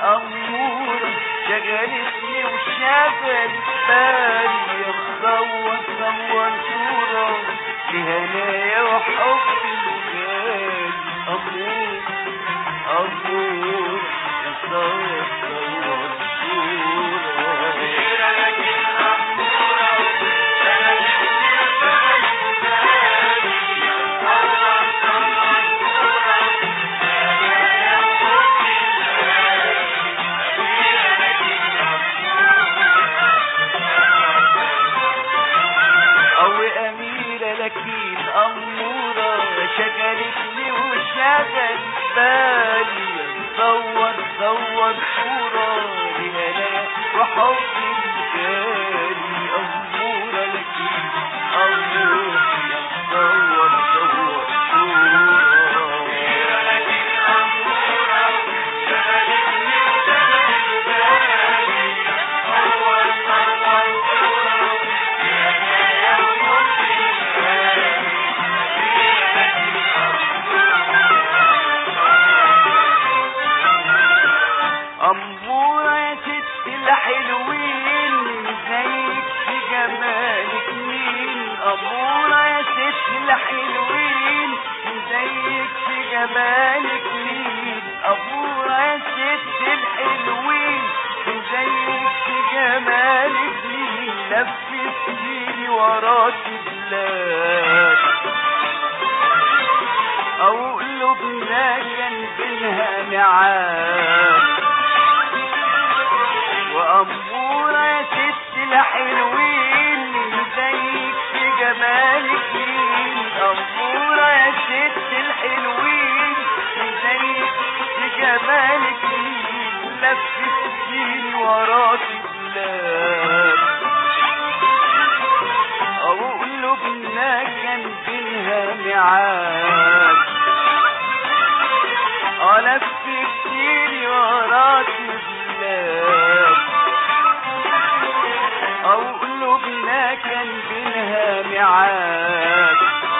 أمورة شغلتني وشغلت بالي مصور صور صورة لهنايا وحب الغالي أمور أمور مصور صور صورة أو أميرة لكن أمورة شغلتني وشغل بالي صور صور صورة لهنا وحب الجاري أمورة لكن أمورة صور صور صورة أمورة يا ست الحلوين زيك في جمالك مين أمورة يا ست الحلوين زيك في جمالك مين أمورة يا ست الحلوين زيك في جمالك مين لفتيني وراك بلاد أو قلوبنا كان بينها ميعاد وأمورة يا ست الحلوين زيك في جمالك مين أمورة يا ست الحلوين زيك في جمالك مين لفتيني وراك بلاد أو قلوبنا كان بينها ميعاد ألف كتير وراك بلاد أو قلوبنا كان بينها ميعاد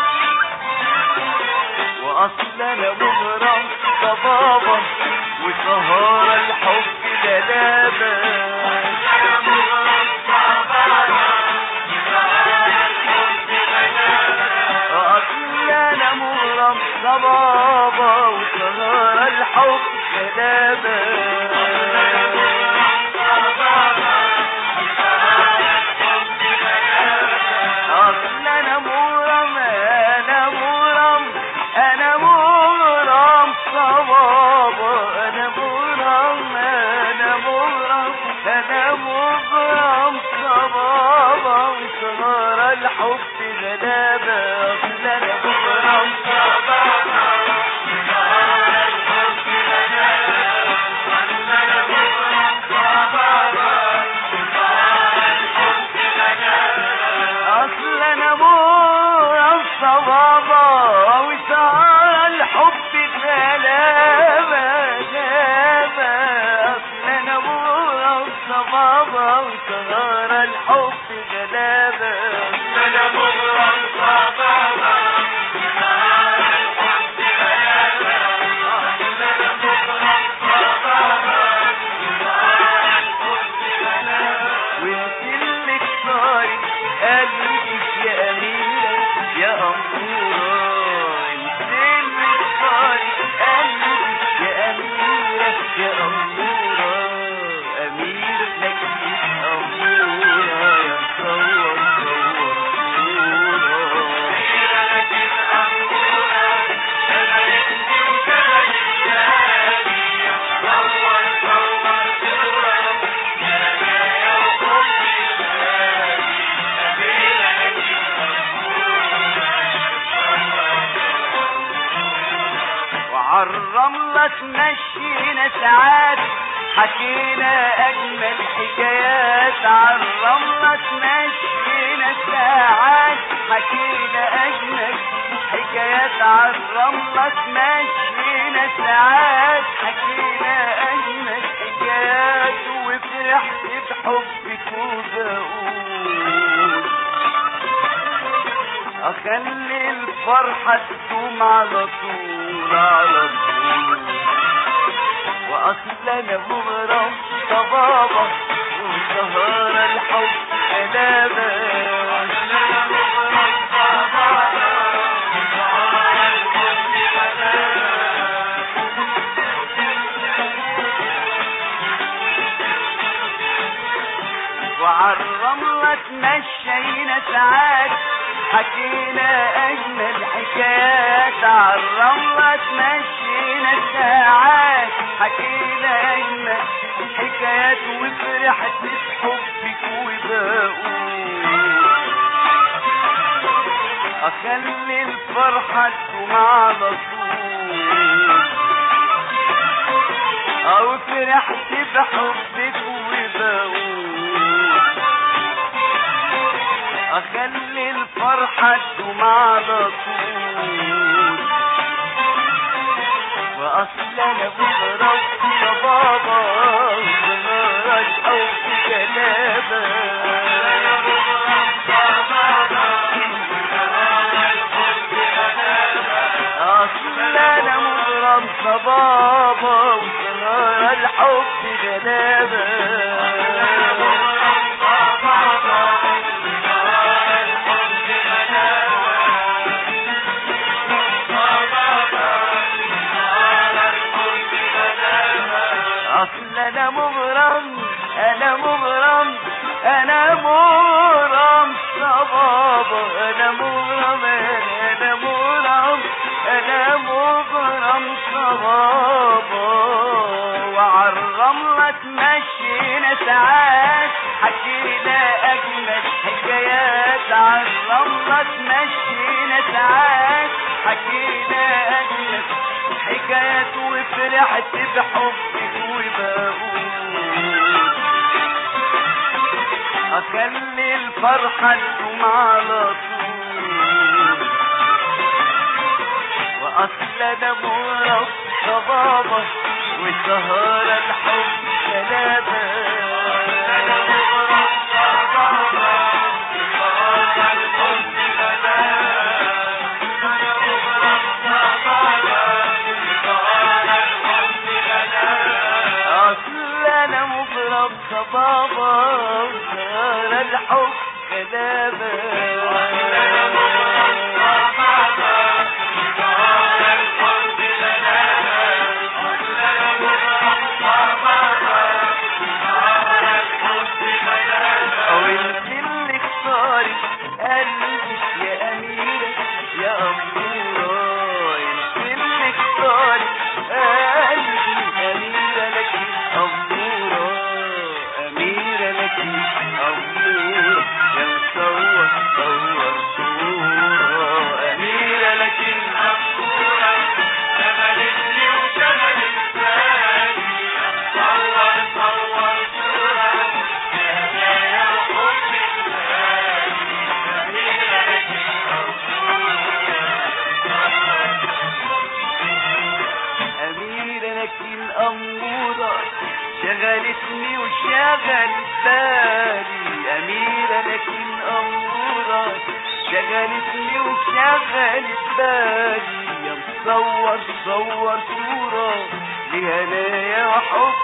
وأصل أنا مغرم بابا وسهارة الحب دلابة أصل أنا مغرم بابا وسهارة الحب دلابة أصل أنا مغرم أنا مغرم أنا مغرم صبابا أنا مغرم أنا مغرم أنا مغرم صبابا وصغار الحب غلابة أصل أنا مغرم أصل أنا مغرم صبابا وصار الحب غلابة غلابة أصل أنا مغرم صبابا وصار الحب غلابة أنا مغرم صبابا وانت اللي اختاري قلبك يا أميرة يا أمورة انت اللي اختاري قلبك يا أميرة يا أمورة أميرة لكن أمورة يا مصور صور صورة وعالرملة تمشينا ساعات حكينا أجمل حكايات عالرملة تمشينا ساعات حكينا أجمل حكايات عالرملة تمشينا ساعات حكينا أجمل حكايات وفرحت بحبك وبقول اخلي الفرحة تدوم على طول على طول واصل انا مغرم صبابة وسهر الحب سلامة وعالرملة تمشينا ساعات حكينا اجمل حكايات عالرملة تمشينا ساعات حكينا اجمل حكايات وفرحت بحبك وبقول اخلي الفرحة تدوم على طول او فرحت بحبك وبقول اخلي الفرحة تدوم على طول واصل انا بغرب بابا وزمرك او اصل انا مغرم صبابة وسهر الحب جنابة اصل انا مغرم انا مغرم انا مغرم صبابة انا مغرم انا مغرم انا مغرم صبابة وعالرملة تمشينا ساعات حكينا اجمل حكايات عالرملة تمشينا ساعات حكينا اجمل حكايات وفرحت بحبك وبقول اخلي الفرحة تدوم على طول واصل انا مرة صبابة وسهر الحب سلامة اصل انا مغرب صبابة وسهر الحب سلامة او انت اللي اختاري قلبك يا اميرة يا امورة انت اللي اختاري قلبك اميرة لك امورة اميرة لك امورة يا مصور صور صورة اميرة لك امورة شغلتني وشغلت بالي صور صور صورة أميرة لكن أمورة شغلتني وشغلت بالي أميرة لكن أمورة شغلتني وشغلت بالي يا مصور صور صورة لهنايا حب